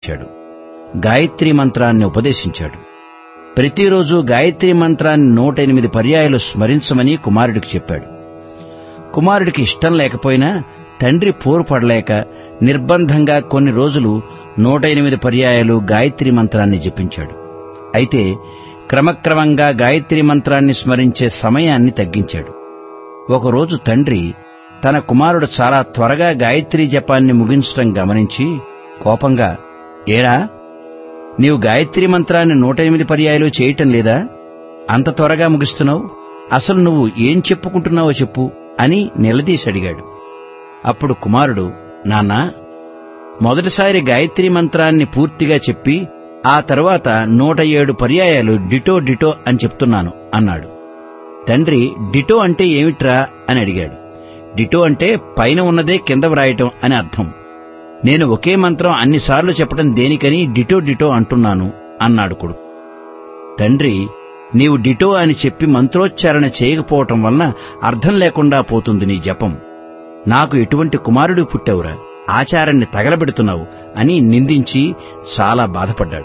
ఇచ్చాడు గాయత్రి మంత్రాన్ని ఉపదేశించాడు ప్రతిరోజు గాయత్రి మంత్రాన్ని నూట ఎనిమిది పర్యాయాలు స్మరించమని కుమారుడికి చెప్పాడు కుమారుడికి ఇష్టం లేకపోయినా తండ్రి పోరు పడలేక నిర్బంధంగా కొన్ని రోజులు నూట ఎనిమిది పర్యాయాలు గాయత్రి మంత్రాన్ని జపించాడు అయితే క్రమక్రమంగా గాయత్రి మంత్రాన్ని స్మరించే సమయాన్ని తగ్గించాడు ఒకరోజు తండ్రి తన కుమారుడు చాలా త్వరగా గాయత్రి జపాన్ని ముగించడం గమనించి కోపంగా ఏరా నీవు గాయత్రి మంత్రాన్ని నూట ఎనిమిది పర్యాయాలు చేయటం లేదా అంత త్వరగా ముగిస్తున్నావు అసలు నువ్వు ఏం చెప్పుకుంటున్నావో చెప్పు అని నిలదీసి అడిగాడు అప్పుడు కుమారుడు నాన్నా మొదటిసారి గాయత్రి మంత్రాన్ని పూర్తిగా చెప్పి ఆ తరువాత నూట ఏడు పర్యాయాలు డిటో డిటో అని చెప్తున్నాను అన్నాడు తండ్రి డిటో అంటే ఏమిట్రా అని అడిగాడు డిటో అంటే పైన ఉన్నదే కింద వ్రాయటం అని అర్థం నేను ఒకే మంత్రం అన్నిసార్లు చెప్పడం దేనికని డిటో డిటో అంటున్నాను అన్నాడు కొడుకు తండ్రి నీవు డిటో అని చెప్పి మంత్రోచ్చారణ చేయకపోవటం వలన అర్థం లేకుండా పోతుంది నీ జపం నాకు ఎటువంటి కుమారుడు పుట్టావురా ఆచారాన్ని తగలబెడుతున్నావు అని నిందించి చాలా బాధపడ్డాడు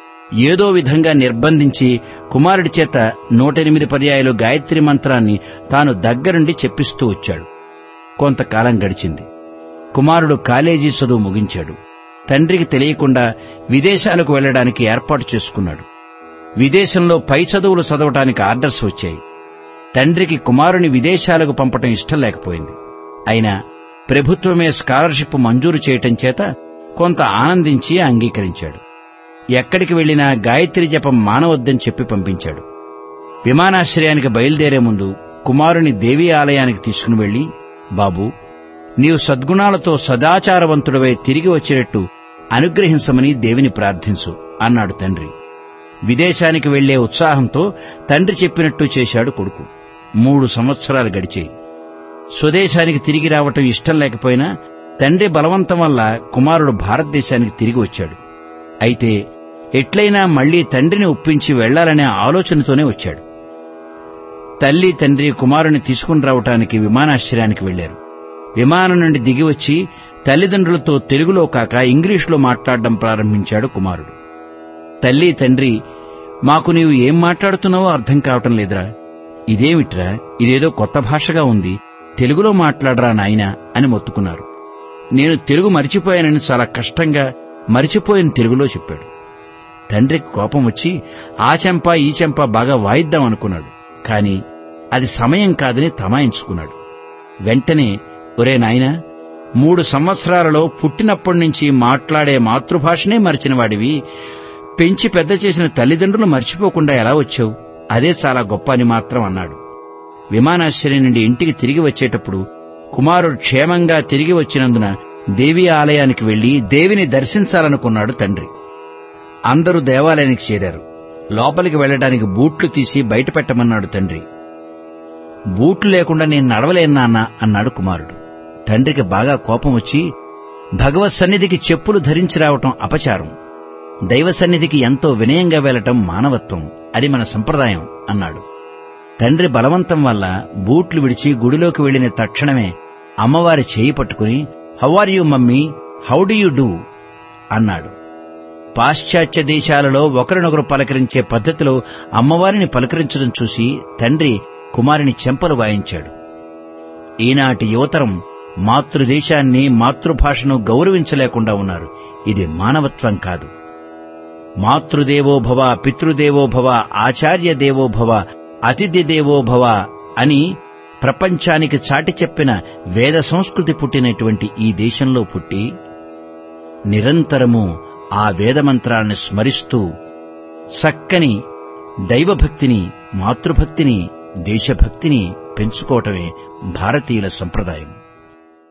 ఏదో విధంగా నిర్బంధించి కుమారుడి చేత నూటెనిమిది పర్యాయాలు గాయత్రి మంత్రాన్ని తాను దగ్గరుండి చెప్పిస్తూ వచ్చాడు కొంతకాలం గడిచింది కుమారుడు కాలేజీ చదువు ముగించాడు తండ్రికి తెలియకుండా విదేశాలకు వెళ్లడానికి ఏర్పాటు చేసుకున్నాడు విదేశంలో పై చదువులు చదవటానికి ఆర్డర్స్ వచ్చాయి తండ్రికి కుమారుని విదేశాలకు పంపటం ఇష్టం లేకపోయింది అయినా ప్రభుత్వమే స్కాలర్షిప్ మంజూరు చేయటం చేత కొంత ఆనందించి అంగీకరించాడు ఎక్కడికి వెళ్లినా గాయత్రి జపం మానవద్దని చెప్పి పంపించాడు విమానాశ్రయానికి బయలుదేరే ముందు కుమారుని దేవీ ఆలయానికి తీసుకుని వెళ్లి బాబూ నీవు సద్గుణాలతో సదాచారవంతుడవై తిరిగి వచ్చేటట్టు అనుగ్రహించమని దేవిని ప్రార్థించు అన్నాడు తండ్రి విదేశానికి వెళ్లే ఉత్సాహంతో తండ్రి చెప్పినట్టు చేశాడు కొడుకు మూడు సంవత్సరాలు గడిచాయి స్వదేశానికి తిరిగి రావటం ఇష్టం లేకపోయినా తండ్రి బలవంతం వల్ల కుమారుడు భారతదేశానికి తిరిగి వచ్చాడు అయితే ఎట్లయినా మళ్లీ తండ్రిని ఒప్పించి వెళ్లాలనే ఆలోచనతోనే వచ్చాడు తల్లి తండ్రి కుమారుని తీసుకుని రావటానికి విమానాశ్రయానికి వెళ్లారు విమానం నుండి దిగి వచ్చి తల్లిదండ్రులతో తెలుగులో కాక ఇంగ్లీష్లో మాట్లాడడం ప్రారంభించాడు కుమారుడు తల్లి తండ్రి మాకు నీవు ఏం మాట్లాడుతున్నావో అర్థం కావటం లేదురా ఇదేమిట్రా ఇదేదో కొత్త భాషగా ఉంది తెలుగులో మాట్లాడరా నాయనా అని మొత్తుకున్నారు నేను తెలుగు మరిచిపోయానని చాలా కష్టంగా మరిచిపోయిన తెలుగులో చెప్పాడు తండ్రికి కోపం వచ్చి ఆ చెంప ఈ చెంప బాగా వాయిద్దాం అనుకున్నాడు కాని అది సమయం కాదని తమాయించుకున్నాడు వెంటనే ఒరే నాయనా మూడు సంవత్సరాలలో పుట్టినప్పటి నుంచి మాట్లాడే మాతృభాషనే మరిచిన వాడివి పెంచి పెద్ద చేసిన తల్లిదండ్రులు మర్చిపోకుండా ఎలా వచ్చావు అదే చాలా గొప్ప అని మాత్రం అన్నాడు విమానాశ్రయం నుండి ఇంటికి తిరిగి వచ్చేటప్పుడు కుమారుడు క్షేమంగా తిరిగి వచ్చినందున దేవి ఆలయానికి వెళ్లి దేవిని దర్శించాలనుకున్నాడు తండ్రి అందరూ దేవాలయానికి చేరారు లోపలికి వెళ్లడానికి బూట్లు తీసి బయట పెట్టమన్నాడు తండ్రి బూట్లు లేకుండా నేను నడవలేను నాన్న అన్నాడు కుమారుడు తండ్రికి బాగా కోపం వచ్చి భగవత్ సన్నిధికి చెప్పులు ధరించి రావటం అపచారం దైవ సన్నిధికి ఎంతో వినయంగా వెళ్లటం మానవత్వం అది మన సంప్రదాయం అన్నాడు తండ్రి బలవంతం వల్ల బూట్లు విడిచి గుడిలోకి వెళ్లిన తక్షణమే అమ్మవారి చేయి పట్టుకుని how are you mummy how do you do అన్నాడు పాశ్చాత్య దేశాలలో ఒకరినొకరు పలకరించే పద్ధతిలో అమ్మవారిని పలకరించడం చూసి తండ్రి కుమారుని చెంపలు వాయించాడు ఈనాటి యువతరం మాతృదేశాన్ని మాతృభాషను గౌరవించలేకుండా ఉన్నారు ఇది మానవత్వం కాదు మాతృదేవోభవ పితృదేవోభవ ఆచార్య దేవోభవ అతిథి దేవోభవ అని ప్రపంచానికి చాటి చెప్పిన వేద సంస్కృతి పుట్టినటువంటి ఈ దేశంలో పుట్టి నిరంతరము ఆ వేదమంత్రాలను స్మరిస్తూ చక్కని దైవభక్తిని మాతృభక్తిని దేశభక్తిని పెంచుకోవటమే భారతీయుల సంప్రదాయం